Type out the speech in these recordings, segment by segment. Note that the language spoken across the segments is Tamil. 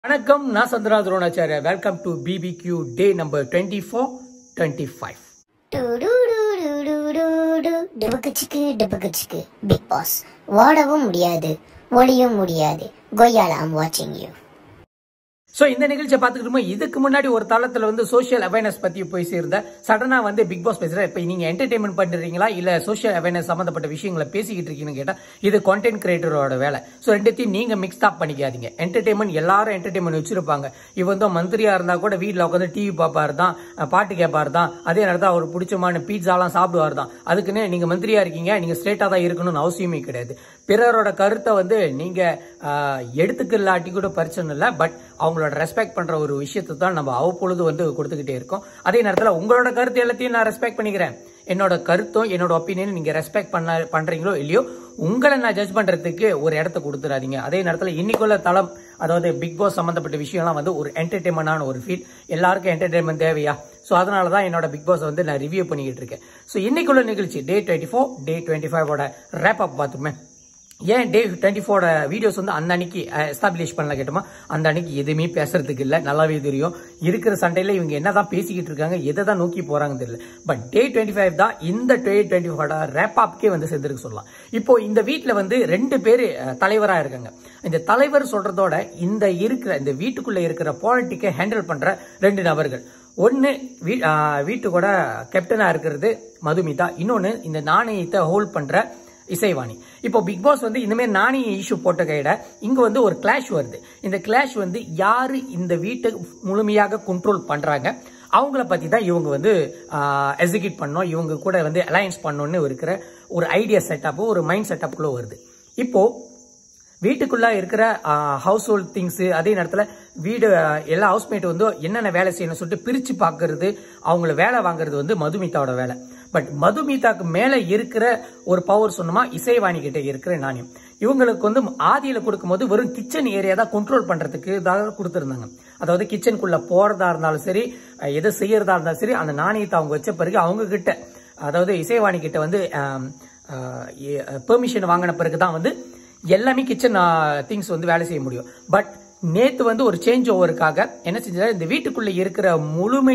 வணக்கம் நான் Chandra Dronacharya welcome to BBQ day number twenty four twenty five டுபுக்குச்சிக்கு டுபுக்குச்சிக்கு பிக் பாஸ் ஓடவும் முடியாது ஒளியும் முடியாது கொய்யால ஐம் வாட்சிங் யூ ஸோ இந்த நிகழ்ச்சியை பார்த்துக்கிட்டோமோ இதுக்கு முன்னாடி ஒரு தளத்தில் வந்து சோஷியல் அவேர்னஸ் பற்றி போய் சேர்ந்த சடனாக வந்து பிக் பாஸ் பேசுகிற இப்போ நீங்கள் என்டர்டைன்மெண்ட் பண்ணுறீங்களா இல்லை சோஷியல் அவேர்னஸ் சம்மந்தப்பட்ட விஷயங்களை பேசிக்கிட்டு இருக்கீங்கன்னு கேட்டால் இது கான்டென்ட் கிரியேட்டரோட வேலை ஸோ ரெண்டுத்தையும் நீங்கள் மிக்ஸ் அப் பண்ணிக்காதீங்க என்டர்டைன்மெண்ட் எல்லாரும் என்டர்டைன்மெண்ட் வச்சிருப்பாங்க இவ வந்து மந்திரியா இருந்தால் கூட வீட்டில் உட்காந்து டிவி பார்ப்பாரு தான் பாட்டு கேட்பாரு தான் அதே நேரத்தில் அவர் பிடிச்சமான பீட்சாலாம் சாப்பிடுவார் தான் அதுக்குன்னு நீங்கள் மந்திரியா இருக்கீங்க நீங்கள் ஸ்ட்ரெயிட்டாக தான் இருக்கணும்னு அவசியமே கிடையாது பிறரோட கருத்தை வந்து நீங்கள் எடுத்துக்கலாட்டி கூட பிரச்சனை இல்லை பட் அவங்களோட ரெஸ்பெக்ட் பண்ற ஒரு விஷயத்தை தான் நம்ம அவ்வப்பொழுது வந்து கொடுத்துக்கிட்டே இருக்கோம் அதே நேரத்தில் உங்களோட கருத்து எல்லாத்தையும் நான் ரெஸ்பெக்ட் பண்ணிக்கிறேன் என்னோட கருத்தும் என்னோட ஒப்பீனியன் நீங்க ரெஸ்பெக்ட் பண்ண பண்றீங்களோ இல்லையோ உங்களை நான் ஜட்ஜ் பண்றதுக்கு ஒரு இடத்த கொடுத்துடாதீங்க அதே நேரத்தில் இன்னைக்குள்ள தளம் அதாவது பிக் பாஸ் சம்பந்தப்பட்ட விஷயம்லாம் வந்து ஒரு என்டர்டைன்மெண்டான ஒரு ஃபீல் எல்லாருக்கும் என்டர்டைன்மெண்ட் தேவையா ஸோ அதனால தான் என்னோட பிக் பாஸ் வந்து நான் ரிவ்யூ பண்ணிக்கிட்டு இருக்கேன் ஸோ இன்னைக்குள்ள நிகழ்ச்சி day twenty four day twenty ஃபைவோட ரேப் அப் பார்த்துமே ஏன் டே டுவெண்ட்டி ஃபோர் வீடியோஸ் வந்து அந்த அன்னைக்கு எஸ்டாப்ளிஷ் பண்ணல கேட்டோமா அந்த அன்னைக்கு எதுவுமே பேசுறதுக்கு இல்லை நல்லாவே தெரியும் இருக்கிற சண்டையில இவங்க என்னதான் பேசிக்கிட்டு இருக்காங்க எதை தான் நோக்கி போறாங்கன்னு தெரியல பட் டே டுவெண்ட்டி ஃபைவ் தான் இந்த டே டுவெண்ட்டி ஃபோர் ரேப் அப்கே வந்து சேர்ந்துருக்கு சொல்லலாம் இப்போ இந்த வீட்டில் வந்து ரெண்டு பேர் தலைவராக இருக்காங்க இந்த தலைவர் சொல்றதோட இந்த இருக்கிற இந்த வீட்டுக்குள்ள இருக்கிற பாலிட்டிக்கை ஹேண்டில் பண்ற ரெண்டு நபர்கள் ஒன்று வீ வீட்டுக்கூட கேப்டனாக இருக்கிறது மதுமிதா இன்னொன்று இந்த நாணயத்தை ஹோல்ட் பண்ற இசைவாணி இப்போ பிக் பாஸ் வந்து இந்த மாதிரி நாணய இஷ்யூ போட்ட கையிட இங்க வந்து ஒரு கிளாஷ் வருது இந்த கிளாஷ் வந்து யாரு இந்த வீட்டை முழுமையாக கண்ட்ரோல் பண்றாங்க அவங்கள பத்தி தான் இவங்க வந்து எக்ஸிக்யூட் பண்ணோம் இவங்க கூட வந்து அலையன்ஸ் பண்ணணும்னு இருக்கிற ஒரு ஐடியா செட்டப் ஒரு மைண்ட் செட்டப்குள்ள வருது இப்போ வீட்டுக்குள்ள இருக்கிற ஹவுஸ் ஹோல்ட் திங்ஸ் அதே நேரத்தில் வீடு எல்லா ஹவுஸ்மேட் வந்து என்னென்ன வேலை செய்யணும் சொல்லிட்டு பிரிச்சு பார்க்கறது அவங்கள வேலை வாங்குறது வந்து மதுமிதாவோட வேலை பட் மதுமிதாக்கு மேல இருக்கிற ஒரு பவர் சொன்னோமா இசைவாணி கிட்ட இருக்கிற நாணயம் இவங்களுக்கு வந்து ஆதியில கொடுக்கும்போது வெறும் கிச்சன் ஏரியா தான் கண்ட்ரோல் பண்றதுக்கு தான் கொடுத்துருந்தாங்க அதாவது கிச்சனுக்குள்ள போறதா இருந்தாலும் சரி எதை செய்யறதா இருந்தாலும் சரி அந்த நாணயத்தை அவங்க வச்ச பிறகு அவங்க கிட்ட அதாவது இசைவாணி கிட்ட வந்து பெர்மிஷன் வாங்கின பிறகு தான் வந்து எல்லாமே கிச்சன் திங்ஸ் வந்து வேலை செய்ய முடியும் பட் நேத்து வந்து ஒரு சேஞ்ச் ஓவருக்காக என்ன செஞ்சாரு இந்த வீட்டுக்குள்ள இருக்கிற முழுமை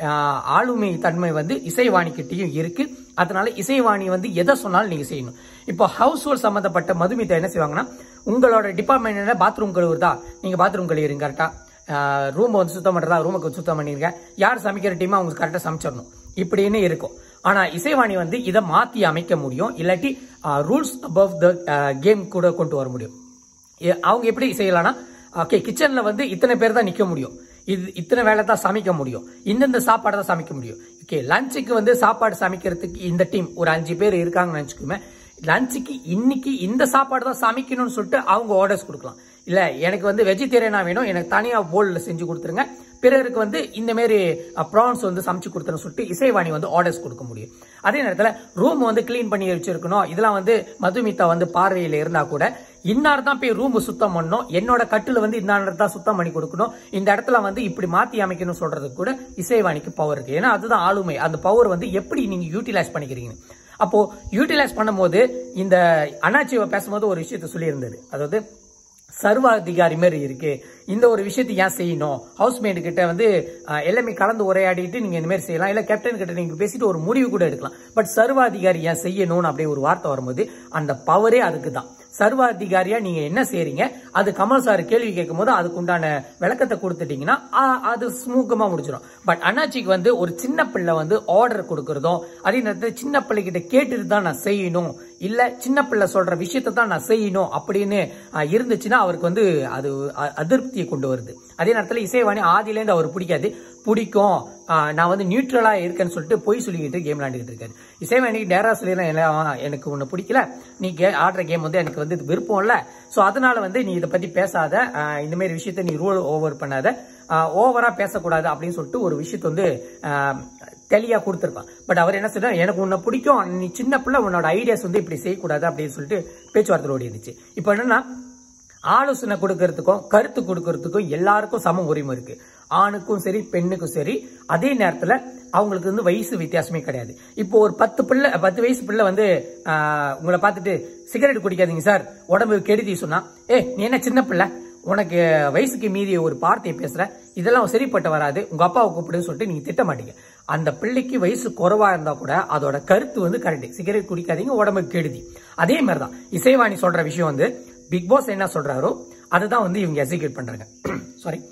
ஆளுமை தன்மை வந்து இசைவாணி கிட்டையும் இருக்கு அதனால இசைவாணி வந்து எதை சொன்னாலும் நீங்க செய்யணும் இப்போ ஹவுஸ் ஹோல்ட் சம்பந்தப்பட்ட மதுமிதா என்ன செய்வாங்கன்னா உங்களோட டிபார்ட்மெண்ட்ல பாத்ரூம் கழுவுறதா நீங்க பாத்ரூம் கழுவுறீங்க கரெக்டா ரூம் வந்து சுத்தம் பண்றதா ரூமுக்கு சுத்தம் பண்ணிருங்க யார் சமைக்கிற டீமா அவங்க கரெக்டா சமைச்சிடணும் இப்படின்னு இருக்கும் ஆனா இசைவாணி வந்து இதை மாத்தி அமைக்க முடியும் இல்லாட்டி ரூல்ஸ் அபவ் த கேம் கூட கொண்டு வர முடியும் அவங்க எப்படி செய்யலாம்னா ஓகே கிச்சன்ல வந்து இத்தனை பேர் தான் நிக்க முடியும் இது இத்தனை வேலை தான் சமைக்க முடியும் இந்தந்த சாப்பாடு தான் சமைக்க முடியும் ஓகே லஞ்சுக்கு வந்து சாப்பாடு சமைக்கிறதுக்கு இந்த டீம் ஒரு அஞ்சு பேர் இருக்காங்கன்னு நினைச்சுக்கோமே லஞ்சுக்கு இன்னைக்கு இந்த சாப்பாடு தான் சமைக்கணும்னு சொல்லிட்டு அவங்க ஆர்டர்ஸ் கொடுக்கலாம் இல்ல எனக்கு வந்து வெஜிடேரியனா வேணும் எனக்கு தனியா போல்ல செஞ்சு கொடுத்துருங்க பிறருக்கு வந்து இந்த மாதிரி ப்ரான்ஸ் வந்து சமைச்சு கொடுத்துருன்னு சொல்லிட்டு இசைவாணி வந்து ஆர்டர்ஸ் கொடுக்க முடியும் அதே நேரத்தில் ரூம் வந்து கிளீன் பண்ணி வச்சிருக்கணும் இதெல்லாம் வந்து மதுமிதா வந்து பார்வையில் இருந்தா கூட இன்னார் தான் போய் ரூம் சுத்தம் பண்ணணும் என்னோட கட்டில் வந்து இன்னார் தான் சுத்தம் பண்ணி கொடுக்கணும் இந்த இடத்துல வந்து இப்படி மாத்தி அமைக்கணும் சொல்றதுக்கு கூட இசைவாணிக்கு பவர் இருக்கு ஏன்னா அதுதான் ஆளுமை அந்த பவர் வந்து எப்படி நீங்க யூட்டிலைஸ் பண்ணிக்கிறீங்க அப்போ யூட்டிலைஸ் பண்ணும்போது இந்த அண்ணாச்சியை பேசும்போது ஒரு விஷயத்த சொல்லியிருந்தது அதாவது சர்வாதிகாரி மாதிரி இருக்கு இந்த ஒரு விஷயத்தை ஏன் செய்யணும் ஹவுஸ்மேட் கிட்ட வந்து எல்லாமே கலந்து உரையாடிட்டு நீங்க இந்த மாதிரி செய்யலாம் இல்ல கேப்டன் கிட்ட நீங்க பேசிட்டு ஒரு முடிவு கூட எடுக்கலாம் பட் சர்வாதிகாரி ஏன் செய்யணும்னு அப்படியே ஒரு வார்த்தை வரும்போது அந்த பவரே அதுக்கு தான் சர்வாதிகாரியா நீங்க என்ன செய்றீங்க அது கமல் சார் கேள்வி கேட்கும் போது அதுக்கு உண்டான விளக்கத்தை கொடுத்துட்டீங்கன்னா அது ஸ்மூக்கமா முடிச்சிடும் பட் அண்ணாச்சிக்கு வந்து ஒரு சின்ன பிள்ளை வந்து ஆர்டர் கொடுக்கறதும் அதே நேரத்தில் சின்ன பிள்ளை கிட்ட கேட்டுட்டு தான் நான் செய்யணும் இல்ல சின்ன பிள்ளை சொல்ற விஷயத்தை தான் நான் செய்யணும் அப்படின்னு இருந்துச்சுன்னா அவருக்கு வந்து அது அதிருப்தியை கொண்டு வருது அதே நேரத்தில் இசைவாணி ஆதியிலேருந்து அவர் பிடிக்காது பிடிக்கும் நான் வந்து நியூட்ரலா இருக்கேன்னு சொல்லிட்டு பொய் சொல்லிக்கிட்டு கேம் விளையாண்டுக்கிட்டு இருக்காரு இசைவாணி நேரா சொல்லிடலாம் எனக்கு ஒன்று பிடிக்கல நீ ஆடுற கேம் வந்து எனக்கு வந்து விருப்பம் இல்ல ஸோ அதனால வந்து நீ இதை பத்தி பேசாத இந்த மாதிரி விஷயத்த நீ ரூல் ஓவர் பண்ணாத ஓவரா பேசக்கூடாது அப்படின்னு சொல்லிட்டு ஒரு விஷயத்த வந்து தெளிவா கொடுத்துருக்கான் பட் அவர் என்ன சொல்ற எனக்கு உன்னை பிடிக்கும் நீ சின்ன பிள்ளை உன்னோட ஐடியாஸ் வந்து இப்படி செய்யக்கூடாது அப்படின்னு சொல்லிட்டு பேச்சுவார்த்தை ஓடி இருந்துச்சு இப்போ என்னன்னா ஆலோசனை கொடுக்கறதுக்கும் கருத்து கொடுக்கறதுக்கும் எல்லாருக்கும் சம உரிமை இருக்கு ஆணுக்கும் சரி பெண்ணுக்கும் சரி அதே நேரத்துல அவங்களுக்கு வந்து வயசு வித்தியாசமே கிடையாது இப்போ ஒரு பத்து பிள்ளை பத்து வயசு பிள்ளை வந்து உங்களை பார்த்துட்டு சிகரெட் குடிக்காதீங்க சார் உடம்பு கெடுதி சொன்னா ஏ நீ என்ன சின்ன பிள்ளை உனக்கு வயசுக்கு மீறிய ஒரு வார்த்தையை பேசுற இதெல்லாம் சரிப்பட்டு வராது உங்க அப்பாவை கூப்பிடுன்னு சொல்லிட்டு நீங்க திட்ட மாட்டீங்க அந்த பிள்ளைக்கு வயசு குறைவா இருந்தா கூட அதோட கருத்து வந்து கரெக்ட் சிகரெட் குடிக்காதீங்க உடம்புக்கு கெடுதி அதே மாதிரி தான் இசைவாணி சொல்ற விஷயம் வந்து பிக் பாஸ் என்ன சொல்றாரோ அதுதான் வந்து இவங்க எக்ஸிக்யூட் பண்றாங்க சாரி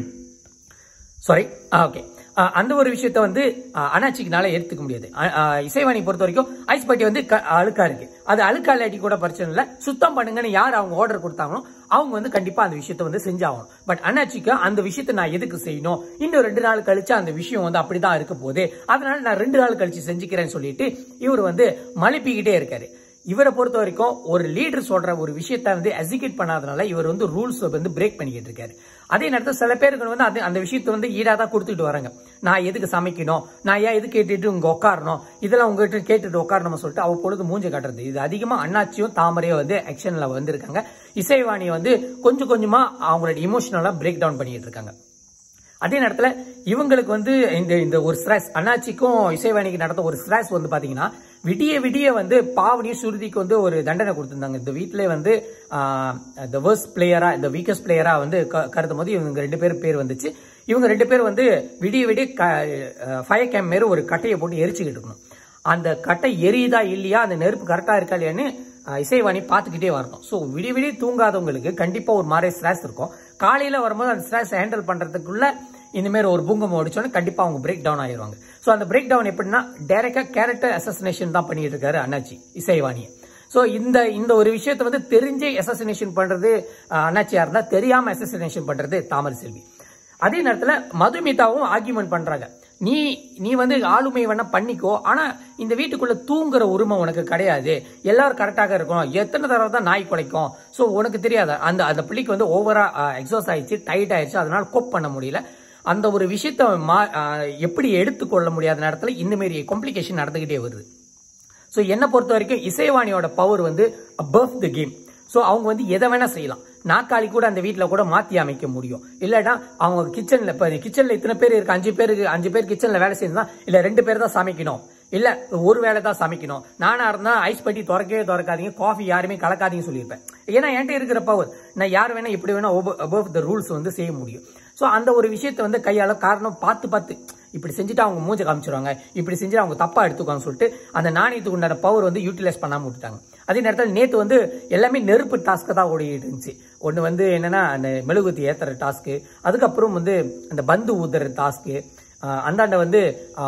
சாரி ஓகே அந்த ஒரு விஷயத்த வந்து அஹ், அண்ணாச்சிக்குனால ஏத்துக்க முடியாது அஹ், அஹ், இசைவாணி பொறுத்த வரைக்கும் ஐஸ் பட்டி வந்து க- அழுக்கா இருக்கு அது அழுக்கா இல்லாட்டி கூட பிரச்சனை இல்ல சுத்தம் பண்ணுங்கன்னு யார் அவங்க ஆர்டர் கொடுத்தாங்களோ அவங்க வந்து கண்டிப்பா அந்த விஷயத்த வந்து செஞ்சாகணும் பட் அண்ணாச்சிக்கு அந்த விஷயத்த நான் எதுக்கு செய்யணும் இன்னும் ரெண்டு நாள் கழிச்சு அந்த விஷயம் வந்து அப்படிதான் இருக்க போகுது அதனால நான் ரெண்டு நாள் கழிச்சு செஞ்சுக்கிறேன்னு சொல்லிட்டு இவர் வந்து மழுப்பிக்கிட்டே இருக்காரு இவரை பொறுத்த வரைக்கும் ஒரு லீடர் சொல்ற ஒரு விஷயத்த வந்து எக்ஸிக்யூட் பண்ணாதனால இவர் வந்து ரூல்ஸ் வந்து பிரேக் பண்ணிக்கிட்டு இருக்காரு அதே நேரத்தில் சில பேருக்கு வந்து அது அந்த விஷயத்தை வந்து ஈடா தான் கொடுத்துட்டு வராங்க நான் எதுக்கு சமைக்கணும் நான் ஏன் எது கேட்டுட்டு உங்க உட்காரணும் இதெல்லாம் உங்ககிட்ட கேட்டுட்டு உட்காரணும் சொல்லிட்டு அவ பொழுது மூஞ்சி காட்டுறது இது அதிகமா அண்ணாச்சியும் தாமரையும் வந்து ஆக்ஷன்ல வந்திருக்காங்க இசைவாணி வந்து கொஞ்சம் கொஞ்சமா அவங்களோட இமோஷனலா பிரேக் டவுன் பண்ணிட்டு இருக்காங்க அதே நேரத்துல இவங்களுக்கு வந்து இந்த இந்த ஒரு ஸ்ட்ரெஸ் அண்ணாச்சிக்கும் இசைவாணிக்கு நடந்த ஒரு ஸ்ட்ரெஸ் வந்து பாத்தீங்கன்னா விடிய விடிய வந்து பாவனியும் சுருதிக்கு வந்து ஒரு தண்டனை கொடுத்திருந்தாங்க இந்த வீட்டிலே வந்து த வேர்ஸ்ட் பிளேயரா இந்த வீக்கஸ்ட் பிளேயரா வந்து க- கருதும் போது இவங்க ரெண்டு பேர் பேர் வந்துச்சு இவங்க ரெண்டு பேர் வந்து விடிய விடிய ஃபயர் கேம் மாரி ஒரு கட்டையை போட்டு எரிச்சுக்கிட்டு இருக்கணும் அந்த கட்டை எரியுதா இல்லையா அந்த நெருப்பு கரெக்டா இருக்கா இல்லையான்னு அஹ், இசைவாணி பார்த்துக்கிட்டே வரணும் ஸோ விடிய விடிய தூங்காதவங்களுக்கு கண்டிப்பா ஒரு மாதிரி ஸ்ட்ரெஸ் இருக்கும் காலையில வரும்போது அந்த ஸ்ட்ரெஸ் ஹேண்டில் பண்றதுக்குள்ள இந்த மாதிரி ஒரு பூங்கம் அடிச்சோன்னே கண்டிப்பா அவங்க பிரேக் டவுன் ஆயிருவாங்க ஸோ அந்த பிரேக் டவுன் எப்படின்னா டைரக்டா கேரக்டர் அசசினேஷன் தான் பண்ணிட்டு இருக்காரு அண்ணாச்சி இசைவாணியை ஸோ இந்த இந்த ஒரு விஷயத்தை வந்து தெரிஞ்சே அசசினேஷன் பண்றது அஹ், அண்ணாச்சியா இருந்தா தெரியாம அசசினேஷன் பண்றது தாமரை செல்வி அதே நேரத்துல மதுமிதாவும் ஆர்கியூமெண்ட் பண்றாங்க நீ நீ வந்து ஆளுமை வேணா பண்ணிக்கோ ஆனா இந்த வீட்டுக்குள்ள தூங்குற உரிமை உனக்கு கிடையாது எல்லாரும் கரெக்டாக இருக்கணும் எத்தனை தடவை தான் நாய் குலைக்கும் சோ உனக்கு தெரியாத அந்த அந்த பிள்ளைக்கு வந்து ஓவரா எக்ஸாஸ் ஆயிடுச்சு டைட் ஆயிடுச்சு அதனால கோப் பண்ண முடியல அந்த ஒரு விஷயத்த மா- அஹ், எப்படி எடுத்துக்கொள்ள முடியாத நேரத்துல இந்த மாதிரி காம்ப்ளிகேஷன் நடந்துகிட்டே வருது ஸோ என்னை பொறுத்த வரைக்கும் இசைவாணியோட பவர் வந்து above த கேம் ஸோ அவங்க வந்து எதை வேணா செய்யலாம் நாக்காளி கூட அந்த வீட்டில் கூட மாற்றி அமைக்க முடியும் இல்லைன்னா அவங்க கிச்சனில் இப்போ கிச்சனில் இத்தனை பேர் இருக்கு அஞ்சு பேருக்கு அஞ்சு பேர் கிச்சனில் வேலை செய்யணும்னா இல்லை ரெண்டு பேர் தான் சமைக்கணும் இல்ல ஒரு வேளை தான் சமைக்கணும் நானா இருந்தா ஐஸ் பட்டி திறக்கவே திறக்காதீங்க காஃபி யாருமே கலக்காதீங்கன்னு சொல்லியிருப்பேன் ஏன்னா என்கிட்ட இருக்கிற பவர் நான் யார் வேணா இப்படி வேணா above த ரூல்ஸ் வந்து செய்ய முடியும் ஸோ அந்த ஒரு விஷயத்தை வந்து கையாள காரணம் பார்த்து பார்த்து இப்படி செஞ்சுட்டு அவங்க மூஞ்ச காமிச்சிருவாங்க இப்படி செஞ்சு அவங்க தப்பா எடுத்துக்குவாங்க சொல்லிட்டு அந்த நாணயத்துக்கு உண்டான பவர் வந்து யூட்டிலைஸ் பண்ணாம விட்டுட்டாங்க அதே நேரத்தில் நேத்து வந்து எல்லாமே நெருப்பு டாஸ்க்கு தான் ஓடிட்டு இருந்துச்சு ஒன்று வந்து என்னன்னா அந்த மெழுகுத்தி ஏத்துற டாஸ்க்கு அதுக்கப்புறம் வந்து அந்த பந்து ஊத்துற டாஸ்க்கு அந்தாண்ட வந்து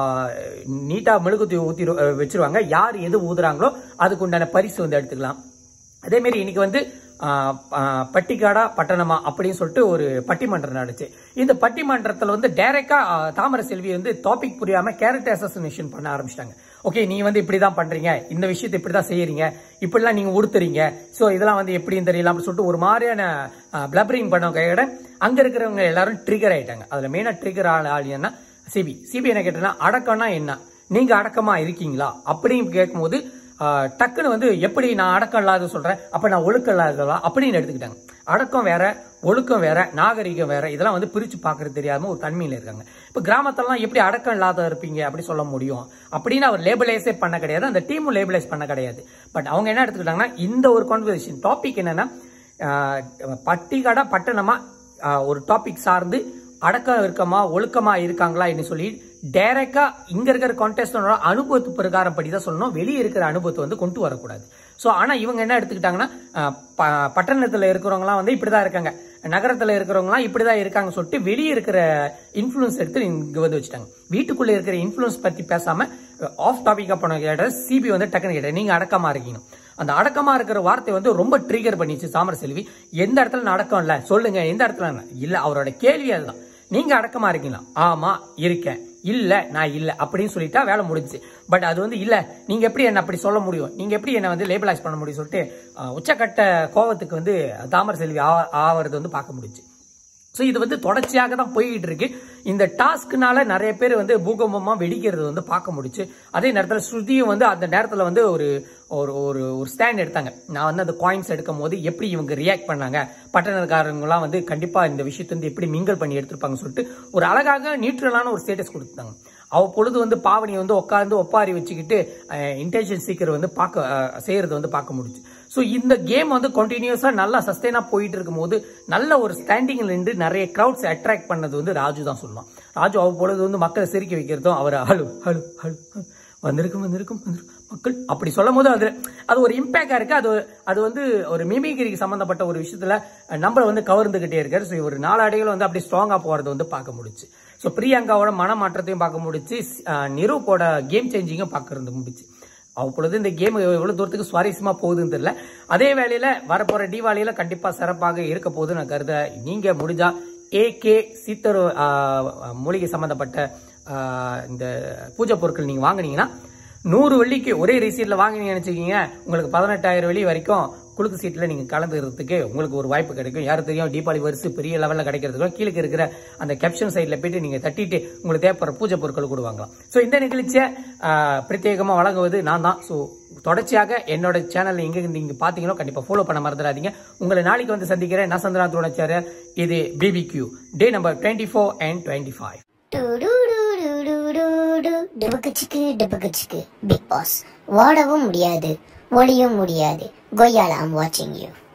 நீட்டா மெழுகுத்தி ஊத்தி வச்சிருவாங்க யார் எது ஊதுறாங்களோ அதுக்கு உண்டான பரிசு வந்து எடுத்துக்கலாம் அதே மாதிரி இன்னைக்கு வந்து ஆஹ், ஆஹ், பட்டிக்காடா பட்டணமா அப்படின்னு சொல்லிட்டு ஒரு பட்டிமன்றம் நடந்துச்சு இந்த பட்டிமன்றத்துல வந்து டைரக்டா தாமரை செல்வி வந்து டாபிக் புரியாம கேரக்டர் அசசினேஷன் பண்ண ஆரம்பிச்சிட்டாங்க ஓகே நீ வந்து இப்படிதான் பண்றீங்க இந்த விஷயத்தை இப்படிதான் செய்யறீங்க இப்படிலாம் நீங்க உடுத்துறீங்க சோ இதெல்லாம் வந்து எப்படின்னு தெரியல அப்படின்னு சொல்லிட்டு ஒரு மாதிரியான பிளபரிங் பண்ண கையோட அங்க இருக்கிறவங்க எல்லாரும் ட்ரிகர் ஆயிட்டாங்க அதுல மெயினா ட்ரிகர் ஆள் ஆள் என்ன சிபி சிபி என்ன கேட்டேன்னா அடக்கம்னா என்ன நீங்க அடக்கமா இருக்கீங்களா அப்படின்னு கேட்கும்போது ஆஹ், டக்குன்னு வந்து எப்படி நான் அடக்கம் இல்லாத சொல்றேன் அப்ப நான் ஒழுக்கம் இல்லாததா அப்படின்னு எடுத்துக்கிட்டாங்க அடக்கம் வேற ஒழுக்கம் வேற நாகரிகம் வேற இதெல்லாம் வந்து பிரிச்சு பார்க்கறது தெரியாம ஒரு தன்மையில இருக்காங்க இப்ப கிராமத்தெல்லாம் எப்படி அடக்கம் இல்லாத இருப்பீங்க அப்படி சொல்ல முடியும் அப்படின்னு அவர் லேபிளைஸே பண்ண கிடையாது அந்த டீமும் லேபிளைஸ் பண்ண கிடையாது பட் அவங்க என்ன எடுத்துக்கிட்டாங்கன்னா இந்த ஒரு கான்வர்சேஷன் டாபிக் என்னன்னா ஆஹ், பட்டிகடா பட்டணமா ஆஹ், ஒரு டாபிக் சார்ந்து அடக்கம் இருக்கமா ஒழுக்கமா இருக்காங்களா சொல்லி டைரக்டா இங்க இருக்கிற கான்டெஸ்டோட அனுபவத்து பிரகாரம் படி தான் சொல்லணும் வெளியே இருக்கிற அனுபவத்தை வந்து கொண்டு வரக்கூடாது சோ ஆனா இவங்க என்ன எடுத்துக்கிட்டாங்கன்னா அஹ், ப- பட்டணத்துல இருக்கிறவங்கலாம் வந்து இப்படிதான் இருக்காங்க நகரத்துல இருக்கிறவங்கலாம் இப்படிதான் இருக்காங்க சொல்லிட்டு வெளியே இருக்கிற இன்ஃபுளுன்ஸ் எடுத்து இங்க வந்து வச்சுட்டாங்க வீட்டுக்குள்ள இருக்கிற இன்ஃபுளுன்ஸ் பத்தி பேசாம ஆஃப் டாபிக்கா போன கேட்ட சிபி வந்து டக்குன்னு கேட்டேன் நீங்க அடக்கமா இருக்கீங்க அந்த அடக்கமா இருக்கிற வார்த்தை வந்து ரொம்ப ட்ரிகர் பண்ணிச்சு சாமர செல்வி எந்த இடத்துல நான் அடக்கம் இல்ல சொல்லுங்க எந்த இடத்துல நான் இல்ல அவரோட கேள்வி அதுதான் நீங்க அடக்கமா இருக்கீங்களா ஆமா இருக்கேன் இல்ல நான் இல்ல அப்படின்னு சொல்லிட்டா வேலை முடிஞ்சுச்சு பட் அது வந்து இல்ல நீங்க எப்படி என்ன அப்படி சொல்ல முடியும் நீங்க எப்படி என்ன வந்து லேபிளைஸ் பண்ண முடியும் சொல்லிட்டு அஹ், உச்சக்கட்ட கோவத்துக்கு வந்து தாமர் செல்வி ஆ- ஆவறது வந்து பார்க்க முடிஞ்சு ஸோ இது வந்து தொடர்ச்சியாக தான் போய்கிட்டு இருக்கு இந்த டாஸ்க்னால நிறைய பேர் வந்து பூகம்பமா வெடிக்கிறது வந்து பார்க்க முடிச்சு அதே நேரத்தில் ஸ்ருதியும் வந்து அந்த நேரத்தில் வந்து ஒரு ஒரு ஒரு ஒரு ஸ்டாண்ட் எடுத்தாங்க நான் வந்து அந்த காயின்ஸ் எடுக்கும் போது எப்படி இவங்க ரியாக்ட் பண்ணாங்க பட்டணக்காரங்களாம் வந்து கண்டிப்பா இந்த விஷயத்தை வந்து எப்படி மிங்கல் பண்ணி எடுத்திருப்பாங்கன்னு சொல்லிட்டு ஒரு அழகாக நியூட்ரலான ஒரு ஸ்டேட்டஸ் கொடுத்தாங்க அவ பொழுது வந்து பாவனி வந்து உட்காந்து ஒப்பாரி வச்சுக்கிட்டு இன்டென்ஷன் சீக்கர் வந்து பார்க்க அஹ், செய்யறது வந்து பார்க்க முடிஞ்சு ஸோ இந்த கேம் வந்து கண்டினியூஸா நல்லா சஸ்டெயினா போயிட்டு இருக்கும்போது நல்ல ஒரு ஸ்டாண்டிங்ல நின்று நிறைய கிரௌட்ஸ் அட்ராக்ட் பண்ணது வந்து ராஜு தான் சொல்லலாம் ராஜு அவ்வப்பொழுது வந்து மக்களை சிரிக்க வைக்கிறதும் அவர் ஹலோ ஹலோ ஹலோ வந்திருக்கும் வந்திருக்கும் வந்திருக்கும் மக்கள் அப்படி சொல்லும் போது அது அது ஒரு இம்பேக்டா இருக்கு அது அது வந்து ஒரு மிமிகிரிக்கு சம்பந்தப்பட்ட ஒரு விஷயத்துல நம்மள வந்து கவர்ந்துகிட்டே இருக்காரு ஸோ ஒரு நாளாடைகள் வந்து அப்படி ஸ்ட்ராங்கா போறது வந்து பார்க்க முடிச்சு ஸோ பிரியங்காவோட மனமாற்றத்தையும் பார்க்க முடிச்சு அஹ் நிரூப்போட கேம் சேஞ்சிங்கும் பார்க்கறது முடிச்சு அப்பொழுது இந்த கேம் எவ்வளவு தூரத்துக்கு சுவாரஸ்யமா போகுதுன்னு தெரியல அதே வேளையில வரப்போற தீபாவளியில கண்டிப்பா சிறப்பாக இருக்க போகுது நான் கருத நீங்க முடிஞ்சா ஏ கே சீத்தரு ஆஹ், மூலிகை சம்பந்தப்பட்ட ஆஹ், இந்த பூஜை பொருட்கள் நீங்க வாங்குனீங்கன்னா நூறு வெள்ளிக்கு ஒரே ரீசீட்ல வாங்கினீங்கன்னு நினைச்சுக்கீங்க உங்களுக்கு பதினெட்டாயிரம் வெள்ளி வரைக்கும் குலுக்கு சீட்ல நீங்க கலந்துக்கிறதுக்கு உங்களுக்கு ஒரு வாய்ப்பு கிடைக்கும் யாருக்கு தெரியும் தீபாவளி வரிசை பெரிய லெவல்ல கிடைக்கிறதுக்கு கீழே இருக்கிற அந்த கேப்ஷன் சைட்ல போயிட்டு நீங்க தட்டிட்டு உங்களுக்கு தேவைப்படுற பூஜை பொருட்கள் கூட வாங்கலாம் ஸோ இந்த நிகழ்ச்சியை ஆஹ், பிரத்யேகமா வழங்குவது நான் தான் ஸோ தொடர்ச்சியாக என்னோட சேனல் எங்க இருந்து நீங்க பாத்தீங்களோ கண்டிப்பா ஃபாலோ பண்ண மறந்துடாதீங்க உங்களை நாளைக்கு வந்து சந்திக்கிறேன் நான் சந்திரா துணச்சாரியர் இது BBQ day number twenty four and twenty five டிபுக்குச்சிக்கு டிபுக்குச்சிக்கு பிக் பாஸ் ஓடவும் முடியாது ஒளியும் முடியாது கொய்யால ஐம் வாட்சிங் யூ